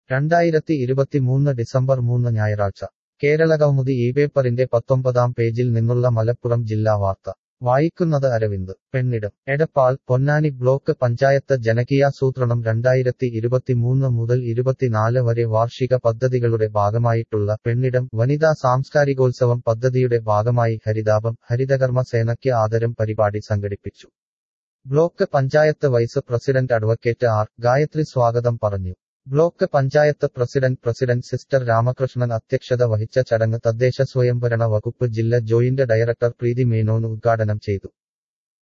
രണ്ടായിരത്തി ഇരുപത്തിമൂന്ന് ഡിസംബർ മൂന്ന് ഞായറാഴ്ച കേരളകൗമുദി ഈ പേപ്പറിന്റെ പത്തൊമ്പതാം പേജിൽ നിന്നുള്ള മലപ്പുറം ജില്ലാ വാർത്ത വായിക്കുന്നത് അരവിന്ദ് പെണ്ണിടം എടപ്പാൾ പൊന്നാനി ബ്ലോക്ക് പഞ്ചായത്ത് ജനകീയാസൂത്രണം രണ്ടായിരത്തി ഇരുപത്തിമൂന്ന് മുതൽ ഇരുപത്തിനാല് വരെ വാർഷിക പദ്ധതികളുടെ ഭാഗമായിട്ടുള്ള പെണ്ണിടം വനിതാ സാംസ്കാരികോത്സവം പദ്ധതിയുടെ ഭാഗമായി ഹരിതാപം ഹരിതകർമ്മ സേനയ്ക്ക് ആദരം പരിപാടി സംഘടിപ്പിച്ചു block panchayat vice president advocate R Gayathri സ്വാഗതം പറഞ്ഞു block panchayat president president sister Ramakrishnan അധ്യക്ഷത വഹിച്ച ചടങ്ങ് തദ്ദേശ സ്വയംഭരണ വകുപ്പ് ജില്ലാ ജോയിന്റ് ഡയറക്ടർ പ്രീതി മേനോൻ ഉദ്ഘാടനം ചെയ്തു